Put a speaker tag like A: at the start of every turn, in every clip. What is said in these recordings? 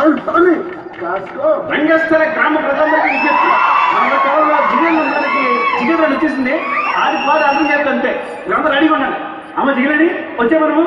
A: రంగస్థల గ్రామ ప్రజలందరికీ విజ్ఞప్తి మన కాలంలో జిగేలు అందరికి జిగేలు వచ్చేసింది ఆడి పాట అర్థం చేస్తే అంతే మీరందరూ రెడీగా ఉండాలి అమ్మ జిగేడి వచ్చే మనము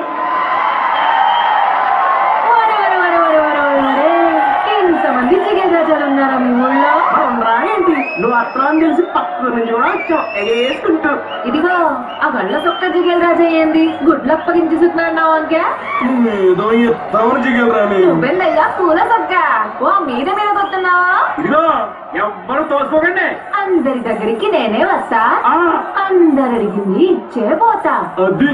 B: వరే, వరే, వరే, వరే, వరే, వరే, వరే. ఇంతమంది జిగేల్ రాజాలు ఉన్నారా మీ ఊళ్ళో
A: ఏంటి నువ్వు అర్థం తెలిసి పక్క నుంచి కూడా వచ్చావు ఎగేసుకుంటూ
B: ఇదిగో ఆ గళ్ళ సొక్క జిగేల్ రాజా ఏంది గుడ్లు అప్పగించి సుతున్నావు అంకే
A: ఏదో ఎత్తామని జిగేలు రాని
B: నువ్వెందయ్యా పూల సొక్క ఓ మీద మీద కొత్తున్నావా
A: ఇదిగో ఎవ్వరు తోసుకోకండి
B: అందరి దగ్గరికి నేనే వస్తా
A: ఆ,
B: అందరు అడిగింది ఇచ్చే పోతా
A: అది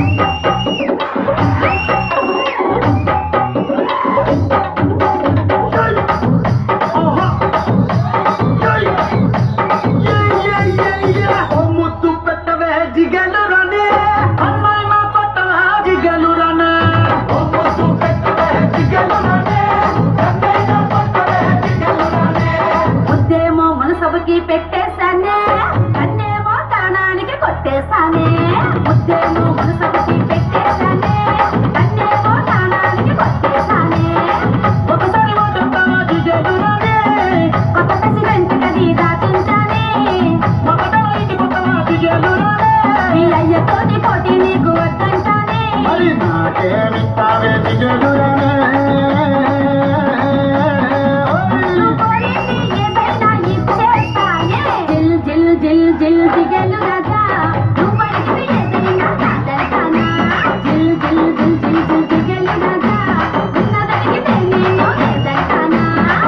A: ముద్దు పెట్టవే జిగలు రాని అమ్మాయి మా పట్టవే జిగలు రాని ముద్దు పెట్టవే జిగలు రాని అమ్మాయి మా పట్టవే జిగలు రాని
B: ముద్దేమో మనసభకి పెట్టేశానే కన్నేమో తాణానికి కొట్టేశానే ముద్దేమో మనసభకి పెట్టేశానే కన్నేమో తాణానికి కొట్టేశానే
A: ఒకసారి మాట్లాడతావా జిగలు రాని
B: కొత్త ప్రెసిడెంట్ గది దాచుంచానే
A: మగతవ ఇంటి కొత్తవా జిగలు రాని
B: మీ అయ్యతోటి పోటీ నీకు వద్దంటానే
A: మరి నాకేమిస్తావే జిగలు రాని
B: నువ్వు కోరింది ఏదైనా ఇచ్చేస్తానే జిల్ జిల్ జిల్ జిల్ జిగలు రాజా నువ్వు అడిగింది ఏదైనా కాదంటానా జిల్ జిల్ జిల్ జిల్ జిల్ జిగలు రాజా ఉన్నదడిగి తెలియను లేదంటానా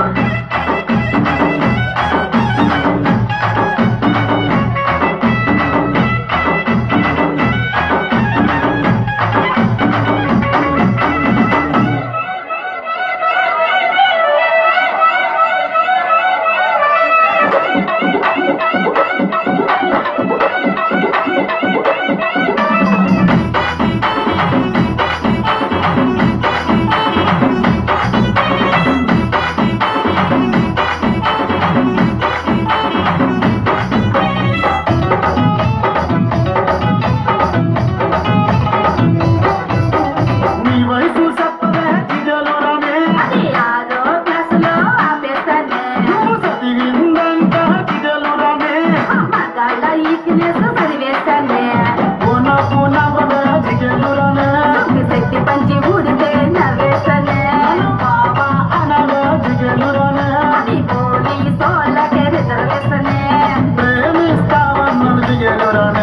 A: నీ వయసు చెప్పవే జిగలు రాని
B: అది ఆరో క్లాసులో ఆపేశానే
A: నువ్వు చదివిందంట జిగలు రాని
B: మగాళ్ళ ఈక్నెస్ చదివేశానే
A: పూన పూనవే జిగలు రాని
B: మీ శక్తి పంచి ఊడితే నవ్వేశానే
A: బాబా అనవే జిగలు రాని
B: అది పోలీసోళ్ళకే రిజర్వేషనే
A: ప్రేమిస్తావన్నాడు జిగలు రాని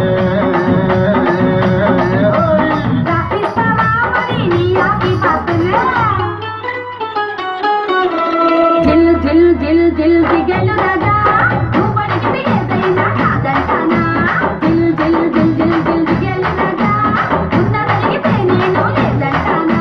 B: రాసిస్తావా మరి నీ ఆకి పాత్రనే? జిల్ జిల్ జిల్ జిల్ జిగలు రాజా నువ్వు అడిగితే ఏదైనా కాదంటానా జిల్ జిల్ జిల్ జిల్ జిల్ జిగలు రాజా ఉన్నదడిగితే నేను లేదంటానా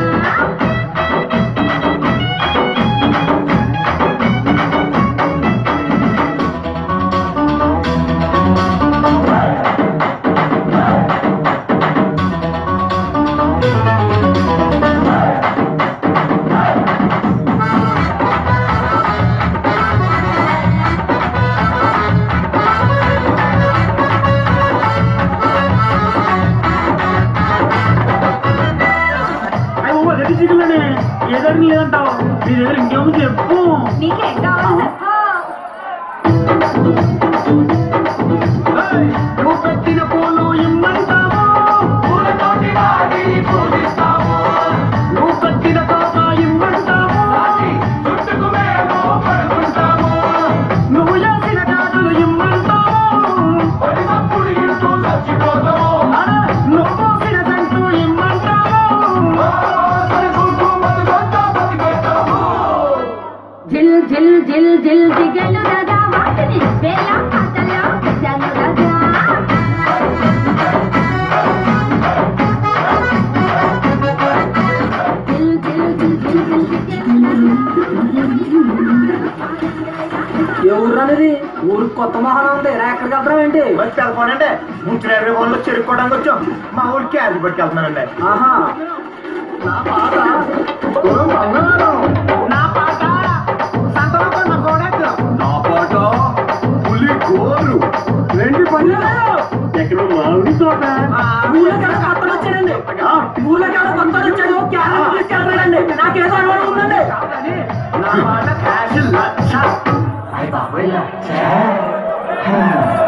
A: అయ్యో రెడ్డి జిగలని ఏదైనా లేదంటావు నీ దగ్గర ఇంకేమో చెప్పు
B: నీకేం కావాలో చెప్పు
A: ఏయ్, నువ్వు పెట్టిన పూలు ఇమ్మంటావు పూలతోటి వాడిని పూజిస్తావు నువ్వు కట్టిన తోట ఇమ్మంటావు చుట్టుకు మేము పడుకుంటాము నువ్వు చేసిన గాజులు ఇమ్మంటావు పడినప్పుడు ఇంటూ చచ్చిపోతావు అరే, నువ్వు పోసిన జంతు ఇమ్మంటావు సరికుంటూ బతుకొద్దా బతికొద్దాము
B: జిల్ జిల్ జిల్ జిల్ జిగలు రాజా వాటిని వేల పాటల్లో పెట్టాను రాజా జిల్ జిల్ జిల్ జిల్ జిల్ జిగలు
C: ఏ ఊరు అనేది ఊరు కొత్త మొహం ఉంది రా ఎక్కడికి వెళ్తాం ఏంటి
A: మరి తెలపనండి ముచ్చిన యాభై వాళ్ళు చెరుక్కోవడానికి వచ్చాం మా ఊరికి అది పట్టుకెళ్తున్నానండి
C: ఆహా
A: నా పాట ఓ బంగారం. నా పాట సంతలో కొన్న కోడెత్తు. నా పాట పులి గోరు రెండు పనులు ఎక్కడ మామిడి తోట
C: ఊళ్ళో కదా కొత్తలు వచ్చాడండి ఊళ్ళో కదా కొత్తలు వచ్చాడు క్యారెట్ తీసుకెళ్తాడండి నాకేదో అనుమానం ఉందండి
A: లచ్చ